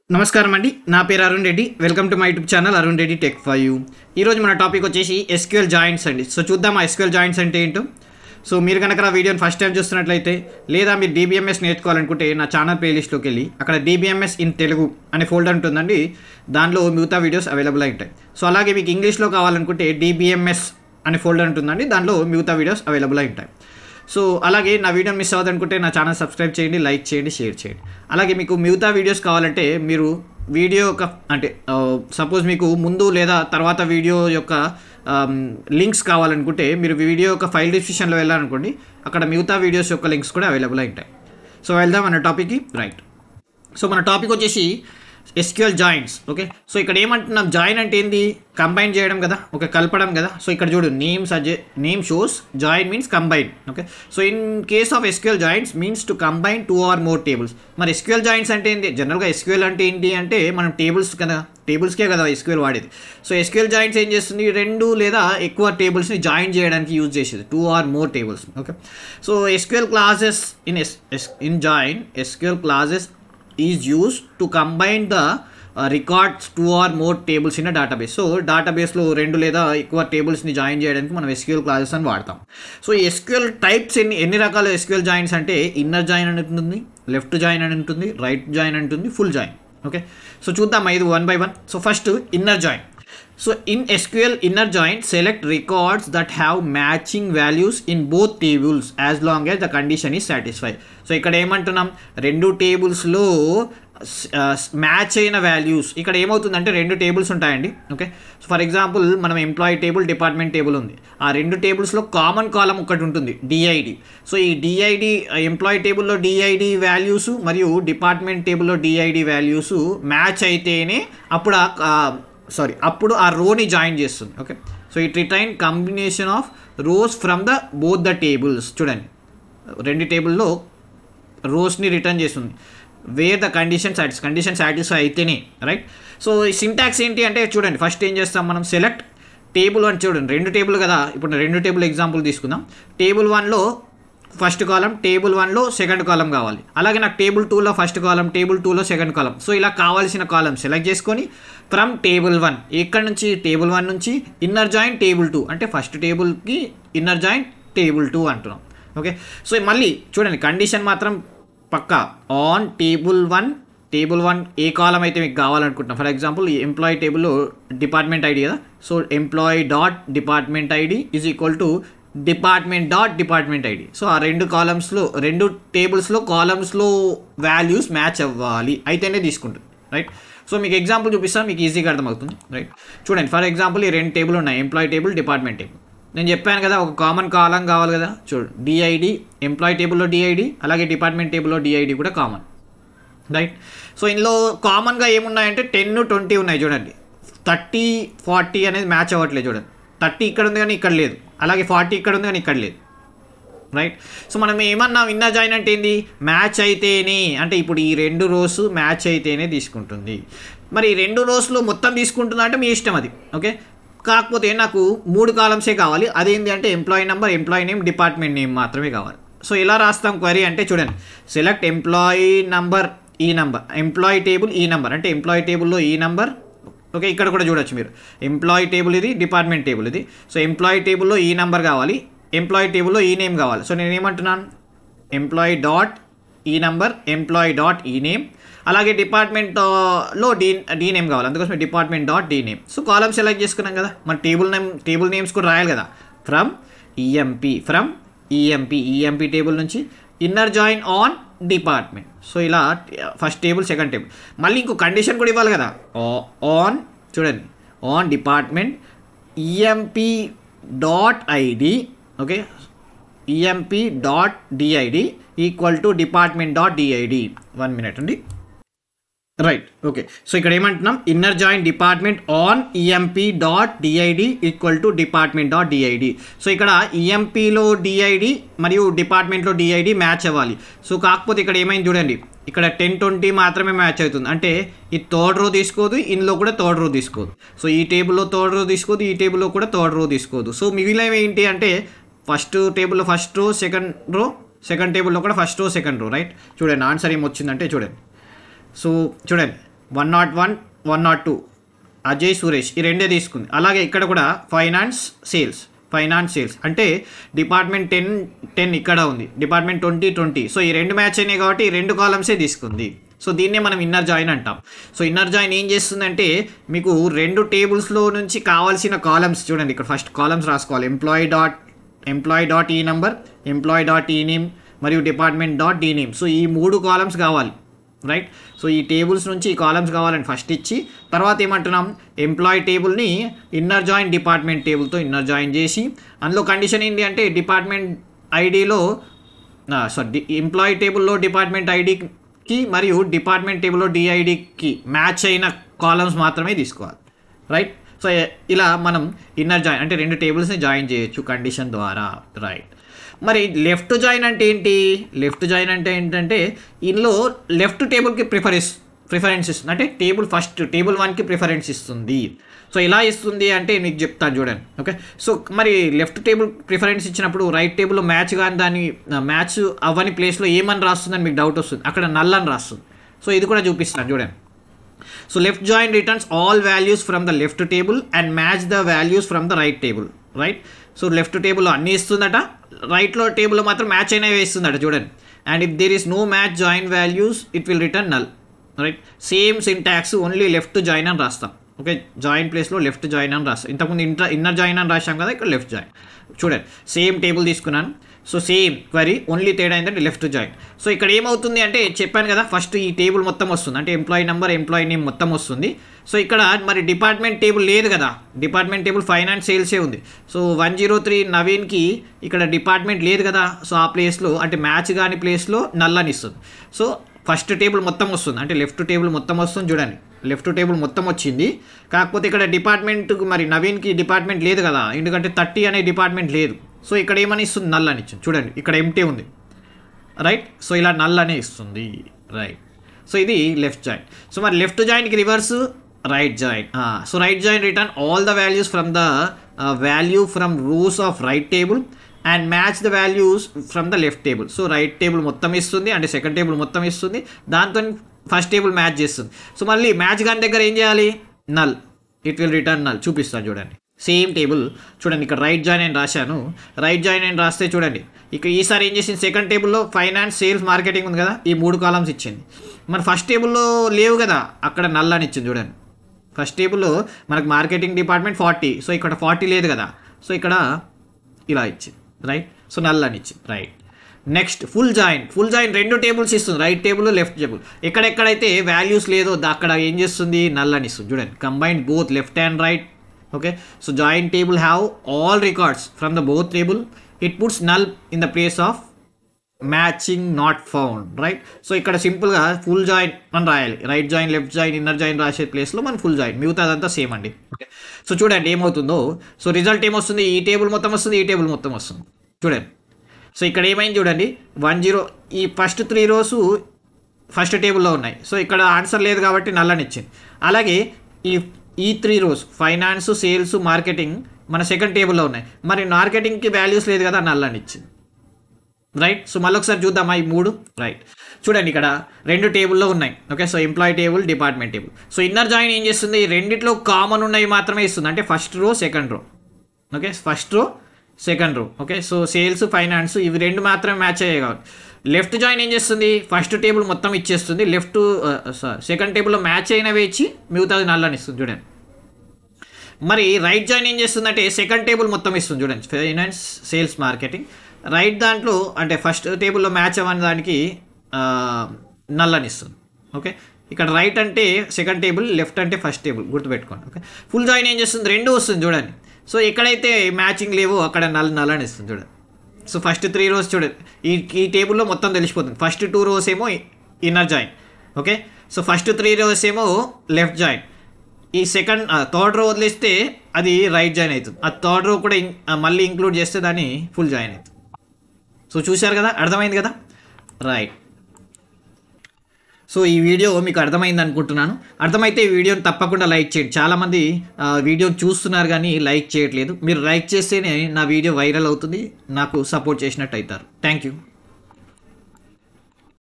నమస్కారం అండి నా పేరు Arun Reddy welcome to my YouTube channel Arun Reddy tech for you ఈరోజు మన టాపిక్ వచ్చేసి ఎస్క్యూఎల్ జాయింట్స్ అండి సో చూద్దాం ఆ ఎస్క్యూఎల్ జాయింట్స్ అంటే ఏంటో సో మీరు కనుక నా వీడియోని ఫస్ట్ టైం చూస్తున్నట్లయితే లేదా మీరు డీబీఎంఎస్ నేర్చుకోవాలనుకుంటే నా ఛానల్ ప్లేలిస్ట్లోకి వెళ్ళి అక్కడ డీబీఎంఎస్ ఇన్ తెలుగు అనే ఫోల్డర్ ఉంటుందండి దానిలో మిగతా వీడియోస్ అవైలబుల్ అయి ఉంటాయి సో అలాగే మీకు ఇంగ్లీష్లో కావాలనుకుంటే డీబీఎంఎస్ అనే ఫోల్డర్ ఉంటుందండి దానిలో మిగతా వీడియోస్ అవైలబుల్ అయి ఉంటాయి సో అలాగే నా వీడియోని మిస్ అవ్వదనుకుంటే నా ఛానల్ సబ్స్క్రైబ్ చేయండి లైక్ చేయండి షేర్ చేయండి అలాగే మీకు మిగతా వీడియోస్ కావాలంటే మీరు వీడియో యొక్క అంటే సపోజ్ మీకు ముందు లేదా తర్వాత వీడియో యొక్క లింక్స్ కావాలనుకుంటే మీరు వీడియో యొక్క ఫైల్ డిస్క్రిప్షన్లో వెళ్ళాలనుకోండి అక్కడ మిగతా వీడియోస్ యొక్క లింక్స్ కూడా అవైలబుల్ అయి ఉంటాయి సో వెళ్దాం మన టాపిక్కి రైట్ సో మన టాపిక్ వచ్చేసి ఎస్క్యూఎల్ జాయింట్స్ ఓకే సో ఇక్కడ ఏమంటున్నాం జాయిన్ అంటే ఏంది కంబైన్ చేయడం కదా ఓకే కలపడం కదా సో ఇక్కడ చూడు నేమ్ సజె name shows join means combine okay so in case of SQL joints means to combine two or more tables మరి ఎస్క్యూఎల్ జాయింట్స్ అంటే ఏంటి జనరల్గా ఎస్క్యూఎల్ అంటే ఏంటి అంటే మనం టేబుల్స్ కదా టేబుల్స్కే కదా ఎస్క్యూఎల్ వాడేది సో ఎస్క్యూఎల్ జాయింట్స్ ఏం చేస్తుంది రెండు లేదా ఎక్కువ టేబుల్స్ని జాయిన్ చేయడానికి యూజ్ చేసేది two or more tables okay so SQL classes in S in join SQL classes is uses to combine the records two or more tables in database so డేటాబేస్లో రెండు లేదా ఎక్కువ టేబుల్స్ని జాయిన్ చేయడానికి మనం ఎస్క్యూఎల్ క్లాసెస్ అని వాడతాం సో ఎస్క్యూఎల్ టైప్స్ ఎన్ని ఎన్ని రకాల ఎస్క్యూఎల్ జాయిన్స్ అంటే ఇన్నర్ జాయిన్ అని ఉంటుంది లెఫ్ట్ జాయిన్ అని ఉంటుంది రైట్ జాయిన్ ఉంటుంది ఫుల్ జాయిన్ ఓకే సో చూద్దాం ఇది one by one so first inner join so in SQL inner joint select records that have matching values in both tables as long as the condition is satisfy so ఇక్కడ ఏమంటున్నాం రెండు టేబుల్స్లో match అయిన values ఇక్కడ ఏమవుతుందంటే రెండు tables ఉంటాయండి okay so for example మనం employee table department table ఉంది ఆ రెండు టేబుల్స్లో కామన్ కాలం ఒకటి ఉంటుంది డిఐడి సో ఈ డిఐడి ఎంప్లాయీ టేబుల్లో డిఐడి వాల్యూస్ మరియు డిపార్ట్మెంట్ టేబుల్లో డిఐడి వాల్యూస్ మ్యాచ్ అయితేనే అప్పుడు సారీ అప్పుడు ఆ రోని జాయిన్ చేస్తుంది okay so it retain combination of rows from the both the tables చూడండి రెండు టేబుల్లో రోస్ని రిటర్న్ చేస్తుంది where the condition satis condition satisfy అయితేనే రైట్ సో ఈ సింటాక్స్ ఏంటి అంటే చూడండి ఫస్ట్ ఏం చేస్తాం మనం సెలెక్ట్ టేబుల్ అని చూడండి రెండు టేబుల్ కదా ఇప్పుడు రెండు టేబుల్ ఎగ్జాంపుల్ తీసుకుందాం టేబుల్ వన్లో ఫస్ట్ కాలం టేబుల్ వన్లో సెకండ్ కాలం కావాలి అలాగే నాకు టేబుల్ టూలో ఫస్ట్ కాలం టేబుల్ టూలో సెకండ్ కాలం సో ఇలా కావాల్సిన కాలం సెలెక్ట్ చేసుకొని ఫ్రమ్ టేబుల్ వన్ ఇక్కడ నుంచి టేబుల్ వన్ నుంచి ఇన్నర్ జాయింట్ టేబుల్ టూ అంటే ఫస్ట్ టేబుల్కి ఇన్నర్ జాయింట్ టేబుల్ టూ అంటున్నాం ఓకే సో మళ్ళీ చూడండి కండిషన్ మాత్రం పక్కా on table one table one ఏ కాలం అయితే మీకు కావాలనుకుంటున్నాం ఫర్ ఎగ్జాంపుల్ ఈ ఎంప్లాయీ టేబుల్లో డిపార్ట్మెంట్ ఐడి కదా so employee dot department ID is equal to department dot department ID so ఆ రెండు కాలమ్స్లో రెండు టేబుల్స్లో కాలమ్స్లో వాల్యూస్ మ్యాచ్ అవ్వాలి అయితేనే తీసుకుంటుంది రైట్ సో మీకు ఎగ్జాంపుల్ చూపిస్తాను మీకు ఈజీగా అర్థమవుతుంది రైట్ చూడండి ఫర్ ఎగ్జాంపుల్ ఈ రెండు టేబుల్ ఉన్నాయి ఎంప్లాయీ టేబుల్ డిపార్ట్మెంట్ టేబుల్ నేను చెప్పాను కదా ఒక కామన్ కాలం కావాలి కదా చూడు డిఐడి ఎంప్లాయీ టేబుల్లో డిఐడి అలాగే డిపార్ట్మెంట్ టేబుల్లో డిఐడి కూడా కామన్ రైట్ సో ఇందులో కామన్గా ఏమున్నాయంటే టెన్ ట్వంటీ ఉన్నాయి చూడండి థర్టీ ఫార్టీ అనేది మ్యాచ్ అవ్వట్లేదు చూడండి థర్టీ ఇక్కడ ఉంది కానీ ఇక్కడ లేదు అలాగే ఫార్టీ ఇక్కడ ఉంది కానీ ఇక్కడ లేదు రైట్ సో మనం ఏమన్నా ఇన్నర్ జాయిన్ అంటే ఏంది మ్యాచ్ అయితేనే అంటే ఇప్పుడు ఈ రెండు రోస్ మ్యాచ్ అయితేనే తీసుకుంటుంది మరి ఈ రెండు రోస్లో మొత్తం తీసుకుంటుందా అంటే మీ ఇష్టం అది ఓకే కాకపోతే నాకు మూడు కాలమ్సే కావాలి అదేంటి అంటే employee number employee name department name మాత్రమే కావాలి సో ఎలా రాస్తాం క్వరీ అంటే చూడండి select employee number E number employee table E number అంటే ఎంప్లాయీ టేబుల్లో ఈ నెంబర్ ఓకే ఇక్కడ కూడా చూడొచ్చు మీరు ఎంప్లాయీ టేబుల్ ఇది డిపార్ట్మెంట్ టేబుల్ ఇది సో ఎంప్లాయీ టేబుల్లో ఈ నెంబర్ కావాలి ఎంప్లాయీ టేబుల్లో ఈ నేమ్ కావాలి సో నేను ఏమంటున్నాను employee dot E number employee dot E name అలాగే డిపార్ట్మెంట్లో డీ డీ నేమ్ కావాలి అందుకోసం department dot D name so column select చేసుకున్నాం కదా మన టేబుల్ నేమ్ టేబుల్ నేమ్స్ కూడా రాయాలి కదా from EMP from EMP EMP table నుంచి inner join on department so ఇలా ఫస్ట్ టేబుల్ సెకండ్ టేబుల్ మళ్ళీ ఇంకో కండిషన్ కూడా ఇవ్వాలి కదా ఆన్ చూడండి on department EMP dot ID okay EMP dot DID equal to department dot DID one minute అండి right okay so ఇక్కడ ఏమంటున్నాం inner join department on EMP dot DID equal to department dot DID so ఇక్కడ ఈఎంపీలో DID మరియు డిపార్ట్మెంట్లో DID match అవ్వాలి so కాకపోతే ఇక్కడ ఏమైంది చూడండి ఇక్కడ టెన్ ట్వంటీ మాత్రమే మ్యాచ్ అవుతుంది అంటే ఈ థర్డ్ రో తీసుకోదు ఇందులో కూడా థర్డ్ రో తీసుకోదు సో ఈ టేబుల్లో థర్డ్ రో తీసుకోదు ఈ టేబుల్లో కూడా థర్డ్ రో తీసుకోదు సో మిగిలినవి ఏంటి అంటే ఫస్ట్ టేబుల్లో ఫస్ట్ రో సెకండ్ రో సెకండ్ టేబుల్లో కూడా ఫస్ట్ రో సెకండ్ రో రైట్ చూడండి ఆన్సర్ ఏమొచ్చిందంటే చూడండి సో చూడండి one nought one one nought two Ajay Suresh ఈ రెండే తీసుకుంది అలాగే ఇక్కడ కూడా ఫైనాన్స్ సేల్స్ ఫైనాన్స్ సేల్స్ అంటే డిపార్ట్మెంట్ టెన్ టెన్ ఇక్కడ ఉంది డిపార్ట్మెంట్ ట్వంటీ ట్వంటీ సో ఈ రెండు మ్యాచ్ అయినాయి కాబట్టి ఈ రెండు కాలమ్సే తీసుకుంది సో దీన్నే మనం ఇన్నర్ జాయిన్ అంటాం సో ఇన్నర్ జాయిన్ ఏం చేస్తుందంటే మీకు రెండు టేబుల్స్లో నుంచి కావాల్సిన కాలమ్స్ చూడండి ఇక్కడ ఫస్ట్ కాలమ్స్ రాసుకోవాలి employee dot employee dot E number employee dot E name మరియు department dot D name so ఈ మూడు కాలమ్స్ కావాలి రైట్ సో ఈ టేబుల్స్ నుంచి ఈ కాలమ్స్ కావాలని ఫస్ట్ ఇచ్చి తర్వాత ఏమంటున్నాం ఎంప్లాయీ టేబుల్ని ఇన్నర్ జాయిన్ డిపార్ట్మెంట్ టేబుల్తో ఇన్నర్ జాయిన్ చేసి అందులో కండిషన్ ఏంటి అంటే డిపార్ట్మెంట్ ఐడిలో సారీ ఎంప్లాయీ టేబుల్లో డిపార్ట్మెంట్ ఐడికి మరియు డిపార్ట్మెంట్ టేబుల్లో డిఐడికి మ్యాచ్ అయిన కాలమ్స్ మాత్రమే తీసుకోవాలి రైట్ సో ఇలా మనం ఇన్నర్ జాయిన్ అంటే రెండు టేబుల్స్ని జాయిన్ చేయొచ్చు కండిషన్ ద్వారా రైట్ మరి లెఫ్ట్ జాయిన్ అంటే ఏంటి లెఫ్ట్ జాయిన్ అంటే ఏంటంటే ఇందులో లెఫ్ట్ టేబుల్కి ప్రిఫరెన్స్ ప్రిఫరెన్స్ ఇస్తుంది అంటే టేబుల్ ఫస్ట్ టేబుల్ వన్కి ప్రిఫరెన్స్ ఇస్తుంది సో ఎలా ఇస్తుంది అంటే మీకు చెప్తాను చూడండి ఓకే సో మరి లెఫ్ట్ టేబుల్ ప్రిఫరెన్స్ ఇచ్చినప్పుడు రైట్ టేబుల్లో మ్యాచ్ కానీ దాని మ్యాచ్ అవ్వని ప్లేస్లో ఏమని రాస్తుందని మీకు డౌట్ వస్తుంది అక్కడ నల్ అని రాస్తుంది సో ఇది కూడా చూపిస్తాను చూడండి so left join returns all values from the left table and match the values from the right table right so left టేబుల్లో అన్నీ ఇస్తుందట రైట్లో టేబుల్లో మాత్రం మ్యాచ్ అయినవి ఇస్తుందట చూడండి and if there is no match join values it will return null right same syntax only left join అని రాస్తాం okay join ప్లేస్లో లెఫ్ట్ జాయిన్ అని రాస్తాం ఇంతకుముందు ఇంటర్ ఇన్నర్ జాయిన్ అని రాసాం కదా ఇక్కడ లెఫ్ట్ జాయిన్ చూడండి సేమ్ టేబుల్ తీసుకున్నాను సో సేమ్ క్వరీ ఓన్లీ తేడా ఏంటంటే లెఫ్ట్ జాయిన్ సో ఇక్కడ ఏమవుతుంది అంటే చెప్పాను కదా ఫస్ట్ ఈ టేబుల్ మొత్తం వస్తుంది అంటే ఎంప్లాయీ నెంబర్ ఎంప్లాయీ నేమ్ మొత్తం వస్తుంది సో ఇక్కడ మరి డిపార్ట్మెంట్ టేబుల్ లేదు కదా డిపార్ట్మెంట్ టేబుల్ ఫైనాన్స్ సేల్సే ఉంది సో వన్ జీరో త్రీ నవీన్కి ఇక్కడ డిపార్ట్మెంట్ లేదు కదా సో ఆ ప్లేస్లో అంటే మ్యాచ్ కాని ప్లేస్లో నల్లని ఇస్తుంది సో ఫస్ట్ టేబుల్ మొత్తం వస్తుంది అంటే లెఫ్ట్ టేబుల్ మొత్తం వస్తుంది చూడండి లెఫ్ట్ టేబుల్ మొత్తం వచ్చింది కాకపోతే ఇక్కడ డిపార్ట్మెంట్ మరి నవీన్కి డిపార్ట్మెంట్ లేదు కదా ఎందుకంటే థర్టీ అనే డిపార్ట్మెంట్ లేదు సో ఇక్కడ ఏమని ఇస్తుంది నల్ అని ఇచ్చింది చూడండి ఇక్కడ ఎంటీ ఉంది రైట్ సో ఇలా నల్ అనే ఇస్తుంది రైట్ సో ఇది లెఫ్ట్ జాయిన్ సో మరి లెఫ్ట్ జాయిన్కి reverse right join so right join return all the values from the value from rows of right table and match the values from the left table so right table మొత్తం ఇస్తుంది అంటే second table మొత్తం ఇస్తుంది దాంతో first table match చేస్తుంది so మళ్ళీ match గాని దగ్గర ఏం చేయాలి null it will return null చూపిస్తాను చూడండి సేమ్ టేబుల్ చూడండి ఇక్కడ రైట్ జాయిన్ అని రాశాను రైట్ జాయిన్ అని రాస్తే చూడండి ఇక్కడ ఈసారి ఏం చేసింది సెకండ్ టేబుల్లో ఫైనాన్స్ సేల్స్ మార్కెటింగ్ ఉంది కదా ఈ మూడు కాలమ్స్ ఇచ్చింది మరి ఫస్ట్ టేబుల్లో లేవు కదా అక్కడ నల్ అని ఇచ్చింది చూడండి ఫస్ట్ టేబుల్లో మనకు మార్కెటింగ్ డిపార్ట్మెంట్ ఫార్టీ సో ఇక్కడ ఫార్టీ లేదు కదా సో ఇక్కడ ఇలా ఇచ్చింది రైట్ సో నల్ అని ఇచ్చింది right next full join full join రెండు టేబుల్స్ ఇస్తుంది రైట్ టేబుల్ లెఫ్ట్ టేబుల్ ఎక్కడెక్కడైతే వాల్యూస్ లేదో దా- అక్కడ ఏం చేస్తుంది నల్ అని ఇస్తుంది చూడండి combined both left and right okay so join table have all records from the both table it puts null in the place of matching not found right so ఇక్కడ సింపుల్గా ఫుల్ జాయిన్ అని రాయాలి right join left join inner join రాసే ప్లేస్లో మనం full join మిగతా అదంతా same అండి ఓకే సో చూడండి ఏమవుతుందో సో రిజల్ట్ ఏమొస్తుంది ఈ టేబుల్ మొత్తం వస్తుంది ఈ టేబుల్ మొత్తం వస్తుంది చూడండి సో ఇక్కడ ఏమైంది చూడండి వన్ జీరో ఈ ఫస్ట్ త్రీ రోస్ ఫస్ట్ టేబుల్లో ఉన్నాయి సో ఇక్కడ ఆన్సర్ లేదు కాబట్టి నల్లని ఇచ్చింది అలాగే ఈ ఈ three rows finance sales marketing మన సెకండ్ టేబుల్లో ఉన్నాయి మరి మార్కెటింగ్కి వాల్యూస్ లేదు కదా నల్లని ఇచ్చింది రైట్ సో మళ్ళీ ఒకసారి చూద్దామా ఈ మూడు రైట్ చూడండి ఇక్కడ రెండు టేబుల్లో ఉన్నాయి okay so employee table department table so inner join ఏం చేస్తుంది ఈ రెండిట్లో కామన్ ఉన్నవి మాత్రమే ఇస్తుంది అంటే first row second row okay first row second row okay so sales finance ఇవి రెండు మాత్రమే మ్యాచ్ అయ్యాయి కాబట్టి లెఫ్ట్ జాయిన్ ఏం చేస్తుంది ఫస్ట్ టేబుల్ మొత్తం ఇచ్చేస్తుంది లెఫ్ట్ సెకండ్ టేబుల్లో మ్యాచ్ అయినవి ఇచ్చి మిగతాది నల్లని ఇస్తుంది చూడండి మరి రైట్ జాయిన్ ఏం చేస్తుందంటే సెకండ్ టేబుల్ మొత్తం ఇస్తుంది చూడండి ఫైనాన్స్ సేల్స్ మార్కెటింగ్ రైట్ దాంట్లో అంటే ఫస్ట్ టేబుల్లో మ్యాచ్ అవ్వని దానికి ఆ, నల్లని ఇస్తుంది ఓకే ఇక్కడ రైట్ అంటే సెకండ్ టేబుల్ లెఫ్ట్ అంటే ఫస్ట్ టేబుల్ గుర్తుపెట్టుకోండి ఓకే ఫుల్ జాయిన్ ఏం చేస్తుంది రెండు వస్తుంది చూడండి సో ఎక్కడైతే మ్యాచింగ్ లేవో అక్కడ నల్ నల్లని ఇస్తుంది చూడండి సో ఫస్ట్ త్రీ రోస్ చూడండి ఈ ఈ టేబుల్లో మొత్తం తెలిసిపోతుంది ఫస్ట్ టూ రోస్ ఏమో inner join okay so first three rows ఏమో లెఫ్ట్ జాయిన్ ఈ సెకండ్ థర్డ్ రో వదిలేస్తే అది రైట్ జాయిన్ అవుతుంది ఆ థర్డ్ రో కూడా ఇన్- ఆ, మళ్ళీ ఇంక్లూడ్ చేస్తే దాన్ని ఫుల్ జాయిన్ అవుతుంది సో చూశారు కదా అర్థమైంది కదా రైట్ సో ఈ వీడియో మీకు అర్థమైంది అనుకుంటున్నాను అర్థమైతే ఈ వీడియోని తప్పకుండా లైక్ చేయండి చాలామంది ఆ, వీడియోని చూస్తున్నారు కానీ లైక్ చేయట్లేదు మీరు లైక్ చేస్తేనే నా వీడియో వైరల్ అవుతుంది నాకు సపోర్ట్ చేసినట్టు అవుతారు థ్యాంక్ యూ